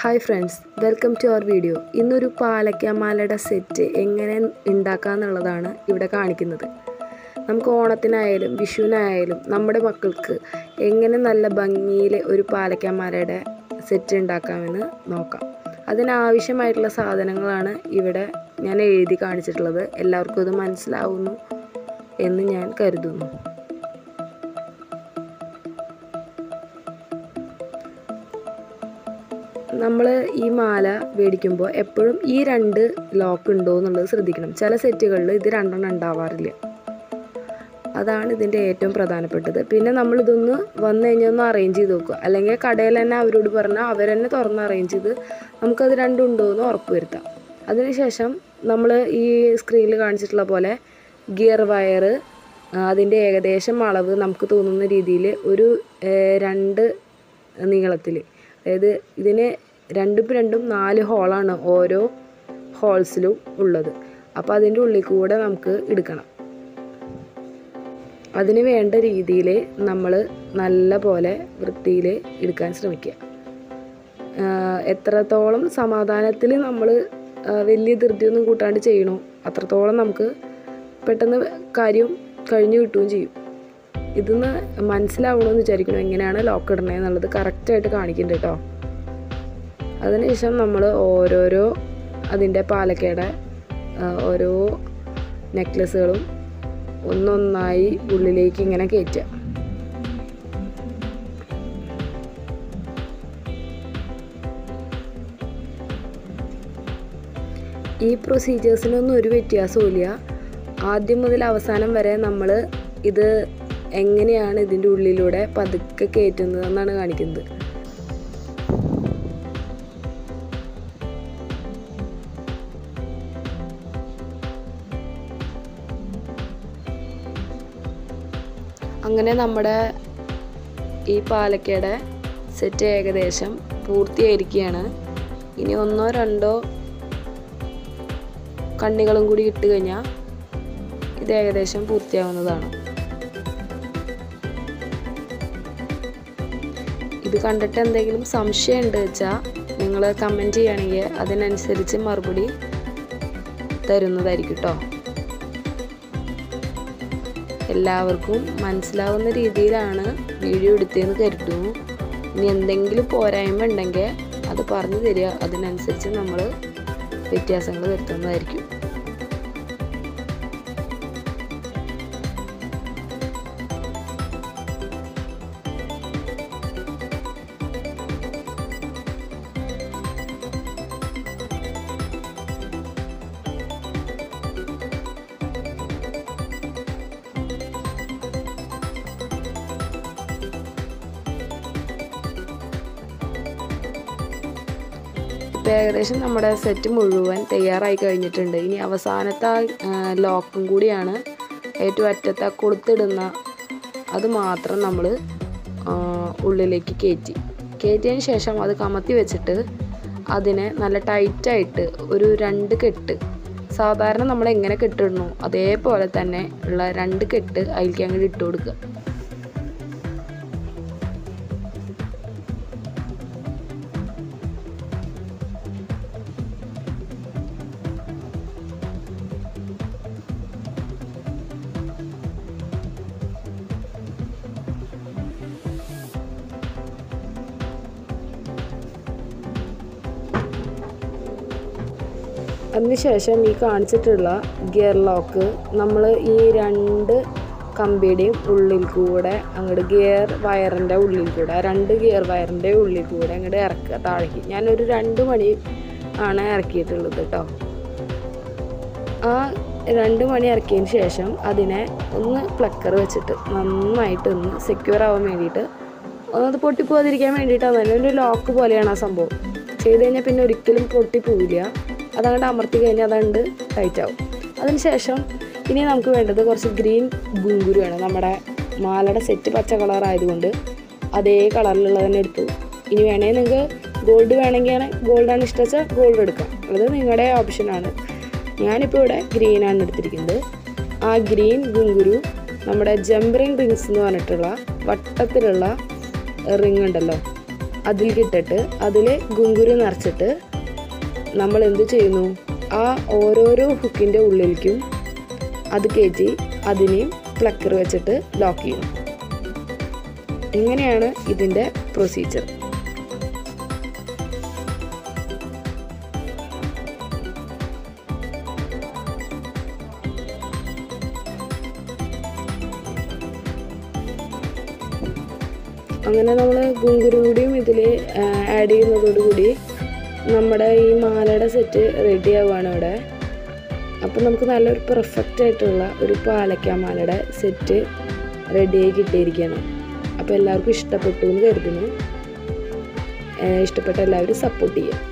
hi friends welcome to our video ഇന്നൊരു പാലക്കാമാലയുടെ set എങ്ങനെ ഉണ്ടാക്കാന്നുള്ളതാണ് ഇവിടെ കാണിക്കുന്നത് നമുക്ക് ഓണത്തിനായാലും വിഷുവിനായാലും നമ്മുടെ മക്കൾക്ക് എങ്ങനെ നല്ല ഭംഗിയിൽ ഒരു പാലക്കാമാലയുടെ സെറ്റ് ഉണ്ടാക്കാമെന്ന് നോക്കാം അതിനാവശ്യമായിട്ടുള്ള സാധനങ്ങളാണ് ഇവിടെ ഞാൻ എഴുതി കാണിച്ചിട്ടുള്ളത് എല്ലാവർക്കും ഇത് മനസ്സിലാവുന്നു എന്ന് ഞാൻ കരുതുന്നു നമ്മൾ ഈ മാല മേടിക്കുമ്പോൾ എപ്പോഴും ഈ രണ്ട് ലോക്ക് ഉണ്ടോ എന്നുള്ളത് ശ്രദ്ധിക്കണം ചില സെറ്റുകളിൽ ഇത് രണ്ടെണ്ണം ഉണ്ടാവാറില്ല അതാണ് ഇതിൻ്റെ ഏറ്റവും പ്രധാനപ്പെട്ടത് പിന്നെ നമ്മൾ ഇതൊന്ന് വന്നു കഴിഞ്ഞാൽ ഒന്ന് അറേഞ്ച് ചെയ്ത് നോക്കുക അല്ലെങ്കിൽ കടയിൽ തന്നെ അവരോട് പറഞ്ഞാൽ അവർ തന്നെ തുറന്ന് അറേഞ്ച് ചെയ്ത് നമുക്കത് രണ്ടും ഉണ്ടോ എന്ന് ഉറപ്പ് വരുത്താം അതിനുശേഷം നമ്മൾ ഈ സ്ക്രീനിൽ കാണിച്ചിട്ടുള്ള പോലെ ഗിയർ വയർ അതിൻ്റെ ഏകദേശം അളവ് നമുക്ക് തോന്നുന്ന രീതിയിൽ ഒരു ഏഹ്, രണ്ട് നീളത്തിൽ അതായത് ഇതിന് രണ്ടും രണ്ടും നാല് ഹോളാണ് ഓരോ ഹോൾസിലും ഉള്ളത് അപ്പോൾ അതിൻ്റെ ഉള്ളിൽ കൂടെ നമുക്ക് എടുക്കണം അതിന് വേണ്ട രീതിയിൽ നമ്മൾ നല്ല പോലെ വൃത്തിയിൽ എടുക്കാൻ ശ്രമിക്കുക ആഹ് എത്രത്തോളം സമാധാനത്തിൽ നമ്മൾ വലിയ ധൃതിയൊന്നും കൂട്ടാണ്ട് ചെയ്യണോ അത്രത്തോളം നമുക്ക് പെട്ടെന്ന് കാര്യം കഴിഞ്ഞു കിട്ടുകയും ചെയ്യും ഇതൊന്ന് മനസ്സിലാവണമെന്ന് വിചാരിക്കണം എങ്ങനെയാണ് ലോക്ക് ഇടണേ എന്നുള്ളത് കറക്റ്റായിട്ട് കാണിക്കുന്നുണ്ട് കേട്ടോ അതിനുശേഷം നമ്മൾ ഓരോരോ അതിൻ്റെ പാലക്കയുടെ ആ, ഓരോ നെക്ലസ്സുകളും ഒന്നൊന്നായി ഉള്ളിലേക്ക് ഇങ്ങനെ കയറ്റുക ഈ പ്രൊസീജിയേഴ്സിനൊന്നും ഒരു വ്യത്യാസവും ഇല്ല ആദ്യം മുതൽ അവസാനം വരെ നമ്മൾ ഇത് എങ്ങനെയാണ് ഇതിൻ്റെ ഉള്ളിലൂടെ പതുക്കെ കയറ്റുന്നത് എന്നാണ് കാണിക്കുന്നത് അങ്ങനെ നമ്മുടെ ഈ പാലക്കയുടെ സെറ്റ് ഏകദേശം പൂർത്തിയായിരിക്കുകയാണ് ഇനി ഒന്നോ രണ്ടോ കണ്ണികളും കൂടി ഇട്ട് കഴിഞ്ഞാൽ ഇത് ഏകദേശം പൂർത്തിയാവുന്നതാണ് ഇത് കണ്ടിട്ട് എന്തെങ്കിലും സംശയം ഉണ്ട് വെച്ചാൽ നിങ്ങൾ കമൻറ്റ് ചെയ്യുകയാണെങ്കിൽ അതിനനുസരിച്ച് മറുപടി തരുന്നതായിരിക്കും കേട്ടോ എല്ലാവർക്കും മനസ്സിലാവുന്ന രീതിയിലാണ് വീഡിയോ എടുത്തതെന്ന് കരുതുന്നു ഇനി എന്തെങ്കിലും പോരായ്മ ഉണ്ടെങ്കിൽ അത് പറഞ്ഞു തരിക അതിനനുസരിച്ച് നമ്മൾ വ്യത്യാസങ്ങൾ വരുത്തുന്നതായിരിക്കും ഇപ്പം ഏകദേശം നമ്മുടെ സെറ്റ് മുഴുവൻ തയ്യാറായി കഴിഞ്ഞിട്ടുണ്ട് ഇനി അവസാനത്തെ ആ ലോക്കും കൂടിയാണ് ഏറ്റവും അറ്റത്ത് ആ കൊളുത്തിടുന്ന അത് മാത്രം നമ്മൾ ഉള്ളിലേക്ക് കയറ്റി കയറ്റിയതിന് ശേഷം അത് കമത്തി വെച്ചിട്ട് അതിനെ നല്ല ടൈറ്റായിട്ട് ഒരു രണ്ട് കെട്ട് സാധാരണ നമ്മൾ എങ്ങനെ കെട്ടിടണോ അതേപോലെ തന്നെ ഉള്ള രണ്ട് കെട്ട് അതിലേക്ക് അങ്ങോട്ട് ഇട്ട് കൊടുക്കുക അതിനുശേഷം ഈ കാണിച്ചിട്ടുള്ള ഗിയർ ലോക്ക് നമ്മൾ ഈ രണ്ട് കമ്പിയുടെയും ഉള്ളിൽ കൂടെ അങ്ങോട്ട് ഗിയർ വയറിൻ്റെ ഉള്ളിൽ കൂടെ രണ്ട് ഗിയർ വയറിൻ്റെ ഉള്ളിൽ കൂടെ അങ്ങോട്ട് ഇറക്കുക താഴേക്ക് ഞാനൊരു രണ്ട് മണി ആണ് ഇറക്കിയിട്ടുള്ളത് കേട്ടോ ആ രണ്ട് മണി ഇറക്കിയതിന് ശേഷം അതിനെ ഒന്ന് പ്ലക്കർ വെച്ചിട്ട് നന്നായിട്ട് ഒന്ന് സെക്യൂർ ആവാൻ വേണ്ടിയിട്ട് ഒന്നത് പൊട്ടിപ്പോകാതിരിക്കാൻ വേണ്ടിയിട്ടാണ് തന്നെ ഒരു ലോക്ക് പോലെയാണ് ആ സംഭവം ചെയ്ത് കഴിഞ്ഞാൽ പിന്നെ ഒരിക്കലും പൊട്ടിപ്പോവില്ല അതങ്ങോട്ട് അമർത്തി കഴിഞ്ഞാൽ അതങ്ങോട്ട് ടൈറ്റ് ആവും അതിനുശേഷം ഇനി നമുക്ക് വേണ്ടത് കുറച്ച് ഗ്രീൻ ഗുങ്കുരുവാണ് നമ്മുടെ മാലയുടെ സെറ്റ് പച്ച കളർ ആയതുകൊണ്ട് അതേ കളറിലുള്ള തന്നെ എടുത്തു ഇനി വേണമെങ്കിൽ നിങ്ങൾക്ക് ഗോൾഡ് വേണമെങ്കിൽ ഗോൾഡാണ് ഇഷ്ടം വെച്ചാൽ ഗോൾഡ് എടുക്കാം അത് നിങ്ങളുടെ ഓപ്ഷനാണ് ഞാനിപ്പോൾ ഇവിടെ ഗ്രീനാണ് എടുത്തിരിക്കുന്നത് ആ ഗ്രീൻ ഗുങ്കുരു നമ്മുടെ ജംപറിങ് റിങ്സ് എന്ന് പറഞ്ഞിട്ടുള്ള വട്ടത്തിലുള്ള റിങ് ഉണ്ടല്ലോ അതിൽക്കിട്ടിട്ട് അതിൽ ഗുങ്കുരു നിറച്ചിട്ട് നമ്മൾ എന്ത് ചെയ്യുന്നു ആ ഓരോരോ ഹുക്കിൻ്റെ ഉള്ളിലേക്കും അത് കയറ്റി അതിനെയും പ്ലക്കർ വെച്ചിട്ട് ലോക്ക് ചെയ്യും ഇങ്ങനെയാണ് ഇതിൻ്റെ പ്രൊസീജിയർ അങ്ങനെ നമ്മൾ ഗുങ്കുരും കൂടിയും ഇതിൽ ആഡ് ചെയ്യുന്നതോടുകൂടി നമ്മുടെ ഈ മാലയുടെ സെറ്റ് റെഡി ആവുകയാണ് ഇവിടെ അപ്പം നമുക്ക് നല്ലൊരു പെർഫെക്റ്റ് ആയിട്ടുള്ള ഒരു പാലക്ക മാലയുടെ സെറ്റ് റെഡിയായി കിട്ടിയിരിക്കുകയാണ് അപ്പോൾ എല്ലാവർക്കും ഇഷ്ടപ്പെട്ടു എന്ന് കരുതുന്നു ഏഹ് ഇഷ്ടപ്പെട്ട എല്ലാവരും സപ്പോർട്ട് ചെയ്യുക